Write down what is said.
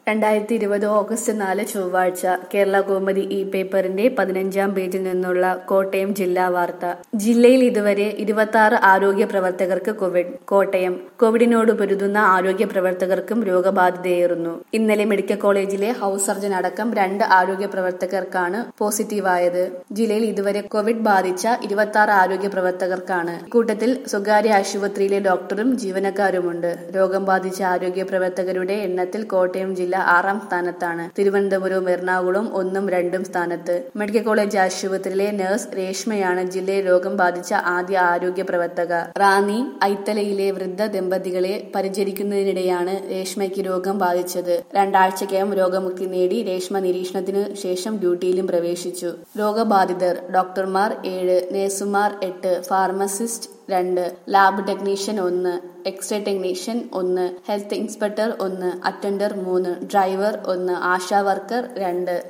രണ്ടായിരത്തി ഇരുപത് ഓഗസ്റ്റ് നാല് ചൊവ്വാഴ്ച കേരള കൗമുദി ഇ പേപ്പറിന്റെ പതിനഞ്ചാം പേജിൽ നിന്നുള്ള കോട്ടയം ജില്ലാ വാർത്ത ജില്ലയിൽ ഇതുവരെ ഇരുപത്തി ആറ് ആരോഗ്യ പ്രവർത്തകർക്ക് കോവിഡ് കോട്ടയം കോവിഡിനോട് പൊരുതുന്ന ആരോഗ്യ പ്രവർത്തകർക്കും രോഗബാധിതയേറുന്നു ഇന്നലെ മെഡിക്കൽ കോളേജിലെ ഹൌസ് സർജൻ അടക്കം രണ്ട് ആരോഗ്യ പ്രവർത്തകർക്കാണ് പോസിറ്റീവായത് ജില്ലയിൽ ഇതുവരെ കോവിഡ് ബാധിച്ച ഇരുപത്തി ആറ് ആരോഗ്യ പ്രവർത്തകർക്കാണ് കൂട്ടത്തിൽ സ്വകാര്യ ആശുപത്രിയിലെ ഡോക്ടറും ജീവനക്കാരുമുണ്ട് രോഗം ബാധിച്ച ആരോഗ്യ പ്രവർത്തകരുടെ എണ്ണത്തിൽ കോട്ടയം ജില്ല ആറാം സ്ഥാനത്താണ് തിരുവനന്തപുരവും എറണാകുളവും ഒന്നും രണ്ടും സ്ഥാനത്ത് മെഡിക്കൽ കോളേജ് ആശുപത്രിയിലെ നഴ്സ് രേഷ്മയാണ് ജില്ലയിൽ രോഗം ബാധിച്ച ആദ്യ ആരോഗ്യ പ്രവർത്തക റാന്നി ഐത്തലയിലെ വൃദ്ധ ദമ്പതികളെ പരിചരിക്കുന്നതിനിടെയാണ് രേഷ്മയ്ക്ക് രോഗം ബാധിച്ചത് രണ്ടാഴ്ചക്കകം രോഗമുക്തി നേടി രേഷ്മ നിരീക്ഷണത്തിനു ശേഷം ഡ്യൂട്ടിയിലും പ്രവേശിച്ചു രോഗബാധിതർ ഡോക്ടർമാർ ഏഴ് നഴ്സുമാർ എട്ട് ഫാർമസിസ്റ്റ് രണ്ട് ലാബ് ടെക്നീഷ്യൻ ഒന്ന് എക്സ്റേ ടെക്നീഷ്യൻ ഒന്ന് ഹെൽത്ത് ഇൻസ്പെക്ടർ ഒന്ന് അറ്റൻഡർ മൂന്ന് ഡ്രൈവർ ഒന്ന് ആശാ വർക്കർ രണ്ട്